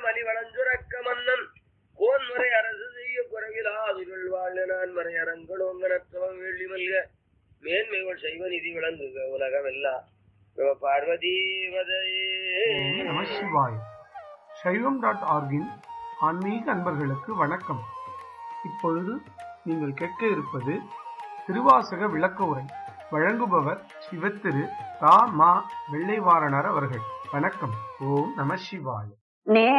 மலி வளஞ்சுரக்க மன்னன் கோன்முறை அரசு செய்ய குறைவிலாதுகள் வாழ் நான் மறை அரங்கடோங்கனத்தவம் வெள்ளி மல்க மேன்மைகள் செய்வ நிதி விளங்குக உலகமெல்லாம் சிவ பார்வதி ஓம் நம சிவாய் சைவம் டாட் ஆர்கின் ஆன்மீக அன்பர்களுக்கு வணக்கம் இப்பொழுது நீங்கள் கேட்க இருப்பது திருவாசக விளக்க உரை வழங்குபவர் சிவத்திரு தா மா வெள்ளைவாரணர் அவர்கள் வணக்கம் ஓம் நம சிவாய் நே